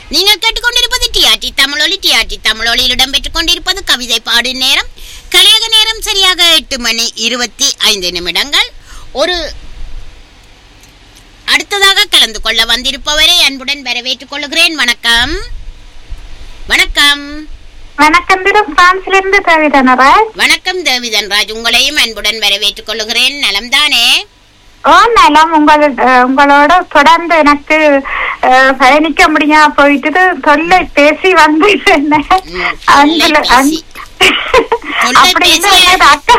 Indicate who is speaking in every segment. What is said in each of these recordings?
Speaker 1: நீங்கள் கேட்டுக்கொண்டிருப்பது டிஆர்டி தமிழொலி டிஆர்டி தமிழொலியில் இடம்பெற்றுக் கொண்டிருப்பது கவிதை பாடு நேரம் கலையக நேரம் சரியாக எட்டு மணி இருபத்தி ஐந்து நிமிடங்கள் ஒரு அடுத்ததாக கலந்து கொள்ள வந்திருப்பவரை அன்புடன் வரவேற்றுக் கொள்கிறேன் வணக்கம் வணக்கம்
Speaker 2: வணக்கம் திரு பிரான்ஸ்ல இருந்து தேவிதனராஜ்
Speaker 1: வணக்கம் தேவிதன்ராஜ் உங்களையும் அன்புடன் வரவேற்றுக் கொள்கிறேன் நலம்தானே
Speaker 2: ஓ நலம் உங்கள் அஹ், உங்களோட தொடர்ந்து எனக்கு அஹ், பயணிக்க முடியாம போயிட்டு தொல்லை பேசி வந்து என்ன
Speaker 1: ம், தொல்லை
Speaker 2: அன்புல- அன்-
Speaker 1: பேசி. தொல்லை
Speaker 2: அப்படி
Speaker 1: பேசி.
Speaker 2: இருந்தது அக்கா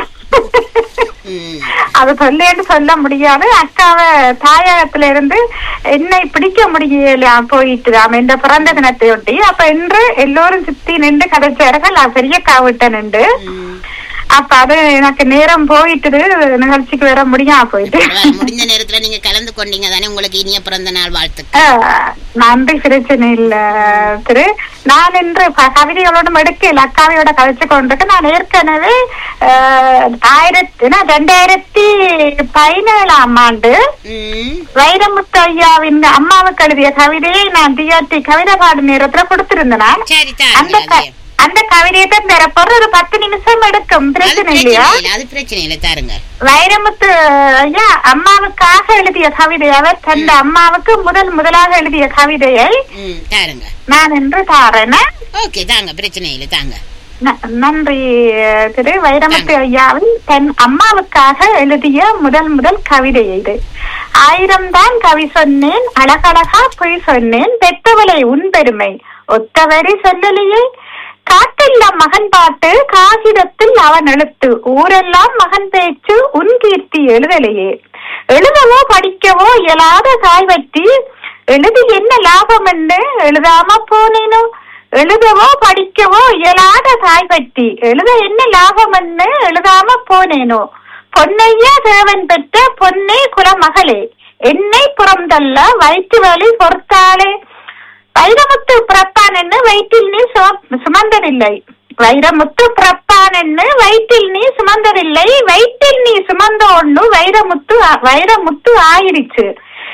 Speaker 1: ம்,
Speaker 2: அது சொல்லேன்னு சொல்ல முடியாது அக்காவை தாயகத்துல இருந்து என்னை பிடிக்க முடியலையா போயிட்டு அவன் இந்த பிறந்த தினத்தை ஒட்டி அப்ப இன்று எல்லோரும் சுத்தி நின்று கதைச்சார்கள் நான் பெரிய காவிட்ட நின்று
Speaker 1: ம்.
Speaker 2: அப்ப அது எனக்கு நேரம் போயிட்டு நிகழ்ச்சிக்கு வர முடியாம போயிட்டு
Speaker 1: பரவாயில்ல, முடிந்த நேரத்துல நீங்க கலந்து கொண்டீங்க தானே உங்களுக்கு இனிய பிறந்த நாள் வாழ்த்து
Speaker 2: ஆஹ், நன்றி பிரச்சனை இல்ல திரு நான் இன்று ப- கவிதைகளோடும் எடுக்கல அக்காவையோட கதைச்சு கொண்டிருக்கேன் நான் ஏற்கனவே ஆஹ், ஆயிரத்தி நான் ரெண்டாயிரத்தி பதினேழாம் ஆண்டு
Speaker 1: ம்,
Speaker 2: வைரமுத்து ஐயாவின் அம்மாவுக்கு எழுதிய கவிதையை நான் டிஆர்டி கவிதை பாடு நேரத்துல கொடுத்திருந்தேன் நான்.
Speaker 1: சரி
Speaker 2: அந்த
Speaker 1: தாருங்க
Speaker 2: க- அந்த கவிதையை தான் தரப்போற ஒரு பத்து நிமிஷம் எடுக்கும்
Speaker 1: அது
Speaker 2: பிரச்சனை
Speaker 1: பிரச்சனை
Speaker 2: இல்லையா
Speaker 1: இல்லை அது பிரச்சனை இல்லை தாருங்க
Speaker 2: வைரமுத்து ஐயா அம்மாவுக்காக எழுதிய கவிதை அவர் தன் அம்மாவுக்கு முதல் முதலாக எழுதிய கவிதையை
Speaker 1: ம் தாருங்க
Speaker 2: நான் என்று தாரேன்
Speaker 1: ஓகே தாங்க பிரச்சனை இல்லை தாங்க
Speaker 2: ந- நன்றி திரு வைரமுத்து ஐயாவின் தன் அம்மாவுக்காக எழுதிய முதல் முதல் கவிதை இது ஆயிரம் தான் கவி சொன்னேன் அழகழகா பொய் சொன்னேன் பெத்தவளை உன் பெருமை ஒத்தவரி சொல்லலையே காட்டெல்லாம் மகன் பாட்டு காகிதத்தில் அவன் எழுத்து ஊரெல்லாம் மகன் பேச்சு உன் கீர்த்தி எழுதலையே எழுதவோ படிக்கவோ இயலாத தாய் வட்டி எழுதி என்ன லாபம் என்று எழுதாம போனேனோ எழுதவோ படிக்கவோ இயலாத தாய் பற்றி எழுத என்ன லாபம் என்று எழுதாம போனேனோ பொன்னையா தேவன் பெற்ற பொன்னே குலமகளே என்னை புறந்தல்ல வயிற்று வலி பொறுத்தாளே வைரமுத்து பிறப்பான் என்று வயிற்றில் நீ சும- சுமந்ததில்லை வைரமுத்து பிறப்பான் என்று வயிற்றில் நீ சுமந்ததில்லை வயிற்றில் நீ சுமந்த ஒண்ணு வைரமுத்து ஆ- வைரமுத்து ஆயிடுச்சு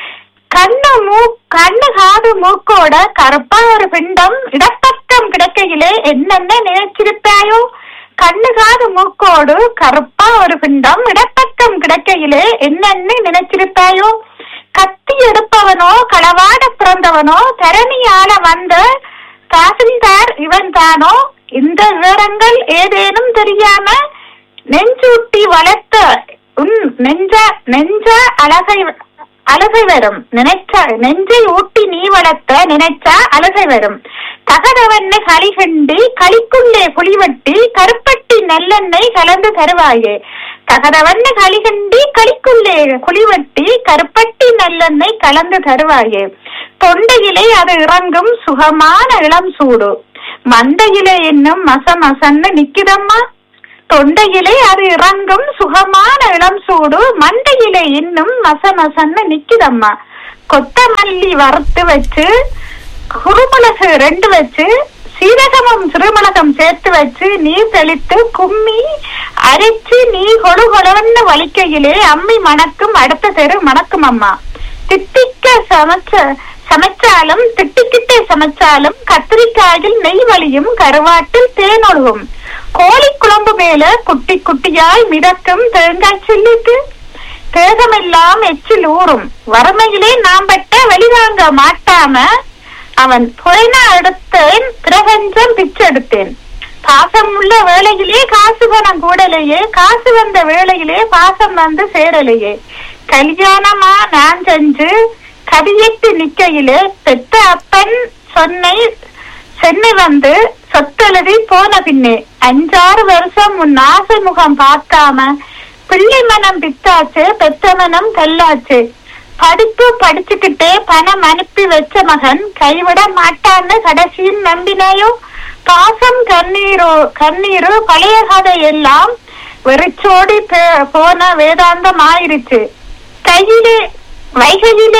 Speaker 2: கண்ணு மூ கண்ணு காது மூக்கோட கருப்பா ஒரு பிண்டம் இடப்பக்கம் கிடக்கையிலே என்னென்ன நினைச்சிருப்பாயோ கண்ணு காது மூக்கோடு கருப்பா ஒரு பிண்டம் இடப்பக்கம் கிடக்கையிலே என்னென்ன நினைச்சிருப்பாயோ கத்தி எடுப்பவனோ களவாட பிறந்தவனோ தரணி ஆள வந்த தாசில்தார் இவன் தானோ இந்த விவரங்கள் ஏதேனும் தெரியாம நெஞ்சூட்டி வளர்த்த உன் நெஞ்ச நெஞ்ச அழகை அழகை வரும் நினைச்ச நெஞ்சை ஊட்டி நீ வளர்த்த நினைச்சா அழகை வரும் தகதவன்னு களிகண்டி களிக்குள்ளே புலிவட்டி கருப்பட்டி நல்லெண்ணெய் கலந்து தருவாயே தகதவன்னு களிகண்டி களிக்குள்ளே குழிவட்டி கருப்பட்டி நல்லெண்ணெய் கலந்து தருவாயே தொண்டையிலே அது இறங்கும் சுகமான இளம் சூடு மண்டையிலே இன்னும் மச மசன்னு நிக்குதம்மா தொண்டையிலே அது இறங்கும் சுகமான இளம் சூடு மண்டையிலே இன்னும் மச மசன்னு நிக்குதம்மா கொத்தமல்லி வறுத்து வச்சு குருமிளகு ரெண்டு வச்சு சீரகமும் சிறுமிளகம் சேர்த்து வச்சு நீர் தெளித்து கும்மி அரைச்சு நீ கொழு கொழன்னு வலிக்கையிலே அம்மி மணக்கும் அடுத்த தெரு மணக்கும் அம்மா திட்டிக்க சமைச்ச சமைச்சாலும் திட்டிக்கிட்டே சமைச்சாலும் கத்திரிக்காயில் நெய் வலியும் கருவாட்டில் தேனொழுகும் கோழி குழம்பு மேல குட்டி குட்டியாய் மிதக்கும் தேங்காய் சில்லிட்டு தேகமெல்லாம் எச்சில் ஊறும் வறுமையிலே நாம் பட்ட வெளிவாங்க மாட்டாம அவன் புயனா எடுத்தேன் பிரபஞ்சம் பிச்செடுத்தேன் பாசம் உள்ள வேளையிலே காசு பணம் கூடலையே காசு வந்த வேளையிலே பாசம் வந்து சேரலையே கல்யாணமா நான் செஞ்சு கதியத்து நிக்கையிலே பெத்த அப்பன் சொன்னை சென்னை வந்து சொத்தெழுதி போன பின்னே அஞ்சாறு வருஷம் உன் ஆசை முகம் பார்க்காம பிள்ளை மனம் பித்தாச்சு பெத்த மனம் கல்லாச்சு படிப்பு படிச்சுக்கிட்டே பணம் அனுப்பி வச்ச மகன் கைவிட மாட்டான்னு கடைசியில் நம்பினாயோ பாசம் கண்ணீரோ கண்ணீரு பழைய கதை எல்லாம் வெறிச்சோடி பே- போன வேதாந்தம் ஆயிருச்சு கையிலே வைகையிலே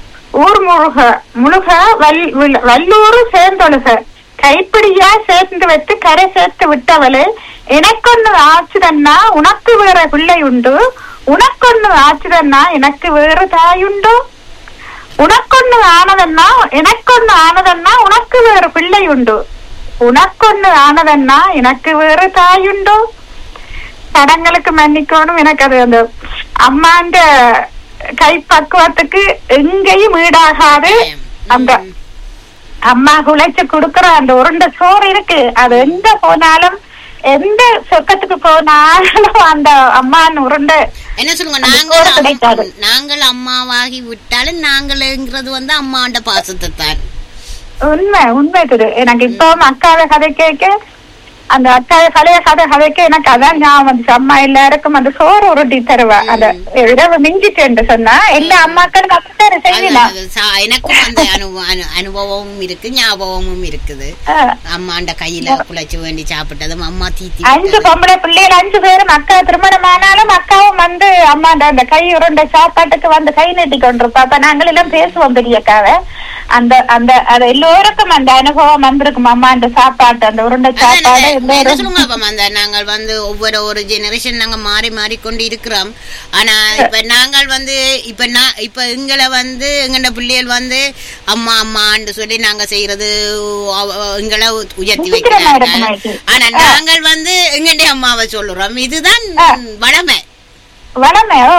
Speaker 2: ஊர் முழுக முழுக வல் வில்- வல்லூரு சேர்ந்தொழுக கைப்பிடியா சேர்ந்து வச்சு கரை சேர்த்து விட்டவளே எனக்கொன்னு ஆச்சுதன்னா உனக்கு வேற பிள்ளை உண்டு உனக்கொன்னு ஆச்சுதன்னா எனக்கு வேறு தாயுண்டோ உனக்கொன்னு ஆனதன்னா எனக்கொன்னு ஆனதன்னா உனக்கு வேறு பிள்ளை உண்டு உனக்கொன்னு ஆனதன்னா எனக்கு வேறு தாயுண்டு படங்களுக்கு மன்னிக்கணும் எனக்கு அது அந்த அம்மாண்ட கை பக்குவத்துக்கு எங்கேயும் ஈடாகாது அந்த அம்மா குழைச்சு குடுக்கற அந்த உருண்டை சோறு இருக்கு அது எங்க போனாலும் எந்த சொக்கத்துக்கு போனாலும் அந்த அம்மான் உருண்டை
Speaker 1: என்ன சொல்லுங்க
Speaker 2: அந்த
Speaker 1: நாங்கள்
Speaker 2: சோறு கிடைக்காது.
Speaker 1: அம்- நாங்கள் அம்மாவாகி விட்டாலும் நாங்கள்ங்கிறது வந்து அம்மாண்ட பாசத்தை தான்
Speaker 2: உண்மை உண்மை திரு எனக்கு இப்பவும் அக்காவை கதை கேட்க அந்த அக்காவை பழைய கதை கதைக்க எனக்கு அதான் ஞாபகம் வந்துச்சு அம்மா எல்லாருக்கும் அந்த சோறு உருட்டி தருவா அத இரவு மிஞ்சிட்டு சொன்னா எல்லா அம்மாக்களும் அப்படித்தான்
Speaker 1: அது-
Speaker 2: செய்யலாம்
Speaker 1: அது சா- எனக்கும் அந்த அனுபவம் அனு- அனுபவமும் இருக்கு ஞாபகமும் இருக்குது அம்மாண்ட கையில குழைச்சு வேண்டி சாப்பிட்டதும் அம்மா தீத்தி
Speaker 2: அஞ்சு
Speaker 1: விட்டது.
Speaker 2: பொம்பளை பிள்ளைகள் அஞ்சு பேரும் அக்கா திருமணம் ஆனாலும் அக்காவும் வந்து அம்மாண்ட அந்த கை உருண்டை சாப்பாட்டுக்கு வந்து கை நீட்டி கொண்டிருப்பா அப்ப நாங்கள் எல்லாம் பேசுவோம் பெரியக்காவை அந்த அந்த அது எல்லோருக்கும் அந்த அனுபவம் வந்திருக்கும் அம்மாண்ட சாப்பாட்டு அந்த உருண்டை
Speaker 1: அதான்
Speaker 2: சாப்பாடு
Speaker 1: என்ன- என்ன
Speaker 2: எல்லாரும்
Speaker 1: சொல்லுங்க அப்ப அந்த நாங்கள் வந்து ஒவ்வொரு ஒரு ஜெனரேஷன் நாங்க மாறி மாறி கொண்டு இருக்கிறோம் ஆனா இப்ப நாங்கள் வந்து இப்ப நான் இப்ப எங்களை வந்து எங்கட பிள்ளைகள் வந்து அம்மா அம்மான்னு சொல்லி நாங்க செய்யறது அவ- அவ- எங்களை உயர்த்தி
Speaker 2: விசித்திரமா
Speaker 1: வைக்கிறாங்க
Speaker 2: இருக்கும் எனக்கு.
Speaker 1: ஆனா நாங்கள் வந்து எங்கடைய அம்மாவை சொல்லுறோம் இதுதான் வளமை
Speaker 2: வளமையோ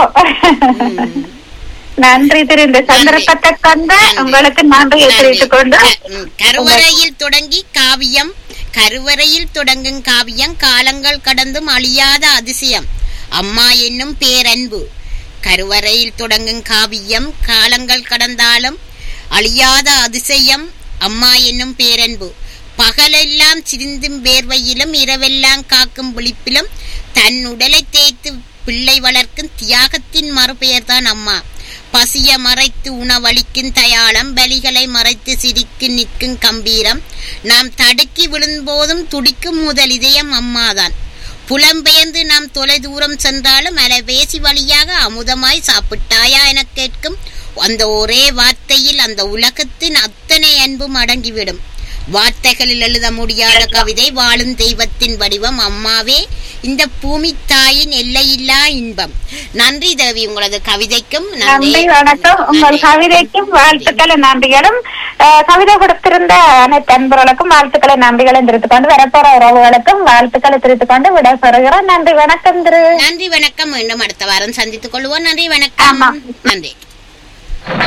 Speaker 2: நன்றி திரு இந்த சந்தர்ப்பத்தை கண்ட
Speaker 1: நன்றி.
Speaker 2: உங்களுக்கு நன்றி தெரிவித்துக் கொண்டு
Speaker 1: க- ம், கருவறையில் தொடங்கி காவியம் கருவறையில் தொடங்கும் காவியம் காலங்கள் கடந்தும் அழியாத அதிசயம் அம்மா என்னும் பேரன்பு கருவறையில் தொடங்கும் காவியம் காலங்கள் கடந்தாலும் அழியாத அதிசயம் அம்மா என்னும் பேரன்பு பகலெல்லாம் சிரிந்தும் வேர்வையிலும் இரவெல்லாம் காக்கும் விழிப்பிலும் தன் உடலை தேய்த்து பிள்ளை வளர்க்கும் தியாகத்தின் மறுபெயர்தான் அம்மா பசிய மறைத்து உணவளிக்கும் தயாளம் பலிகளை மறைத்து சிரிக்கு நிற்கும் கம்பீரம் நாம் தடுக்கி விழும்போதும் துடிக்கும் முதல் இதயம் அம்மாதான் புலம்பெயர்ந்து நாம் தொலைதூரம் சென்றாலும் அலைபேசி வழியாக அமுதமாய் சாப்பிட்டாயா எனக் கேட்கும் அந்த ஒரே வார்த்தையில் அந்த உலகத்தின் அத்தனை அன்பும் அடங்கிவிடும் வார்த்தைகளில் எழுத முடியாத கவிதை வாழும் தெய்வத்தின் வடிவம் அம்மாவே இந்த பூமி தாயின் எல்லையில்லா இன்பம் நன்றி தேவி உங்களது கவிதைக்கும்
Speaker 2: நன்றி வணக்கம் உங்கள் கவிதைக்கும் வாழ்த்துக்களும் நன்றிகளும் அஹ், கவிதை கொடுத்திருந்த அனைத்து அன்பர்களுக்கும் வாழ்த்துக்களை நன்றிகளை தெரிவித்துக் கொண்டு வரப்போற உறவுகளுக்கும் வாழ்த்துக்களை தெரிவித்துக் கொண்டு விட பெறுகிறோம் நன்றி வணக்கம் திரு
Speaker 1: நன்றி வணக்கம் மீண்டும் அடுத்த வாரம் சந்தித்துக் கொள்வோம் நன்றி வணக்கம்
Speaker 2: ஆமா.
Speaker 1: நன்றி